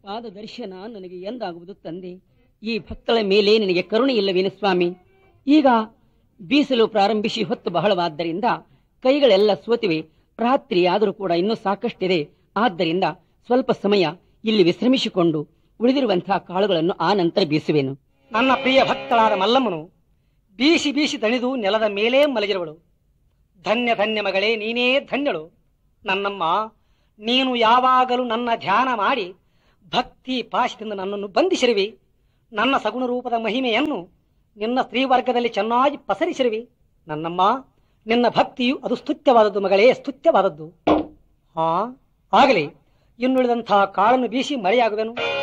ಪಾದ ದರ್ಶನ ನನಗೆ ಎಂದಾಗುವುದು ತಂದೆ ಈ ಭಕ್ತಳ ಮೇಲೆ ನಿನಗೆ ಕರುಣೆ ಇಲ್ಲವೇನು ಸ್ವಾಮಿ ಈಗ ಬೀಸಲು ಪ್ರಾರಂಭಿಸಿ ಹೊತ್ತು ಬಹಳವಾದ್ದರಿಂದ ಕೈಗಳೆಲ್ಲ ಸೋತಿವೆ ರಾತ್ರಿ ಆದರೂ ಕೂಡ ಇನ್ನೂ ಸಾಕಷ್ಟಿದೆ ಆದ್ದರಿಂದ ಸ್ವಲ್ಪ ಸಮಯ ಇಲ್ಲಿ ವಿಶ್ರಮಿಸಿಕೊಂಡು ಉಳಿದಿರುವಂತಹ ಕಾಳುಗಳನ್ನು ಆ ನಂತರ ಬೀಸುವೆನು ನನ್ನ ಪ್ರಿಯ ಭಕ್ತಳಾದ ಮಲ್ಲಮ್ಮನು ಬೀಸಿ ಬೀಸಿ ದಣಿದು ನೆಲದ ಮೇಲೇ ಮಲಗಿರುವಳು ಧನ್ಯ ಧನ್ಯ ಮಗಳೇ ನೀನೇ ಧನ್ಯಳು ನನ್ನಮ್ಮ ನೀನು ಯಾವಾಗಲೂ ನನ್ನ ಧ್ಯಾನ ಮಾಡಿ ಭಕ್ತಿ ಪಾಶದಿಂದ ನನ್ನನ್ನು ಬಂಧಿಸಿರುವಿ ನನ್ನ ಸಗುಣ ರೂಪದ ಮಹಿಮೆಯನ್ನು ನಿನ್ನ ಸ್ತ್ರೀವರ್ಗದಲ್ಲಿ ಚೆನ್ನಾಗಿ ಪಸರಿಸಿರುವಿ ನನ್ನಮ್ಮ ನಿನ್ನ ಭಕ್ತಿಯು ಅದು ಸ್ತುತ್ಯವಾದದ್ದು ಮಗಳೇ ಸ್ತುತ್ಯವಾದದ್ದು ಹಾ ಆಗಲಿ ಇನ್ನುಳಿದಂತಹ ಕಾಳನ್ನು ಬೀಸಿ ಮಳೆಯಾಗುವೆನು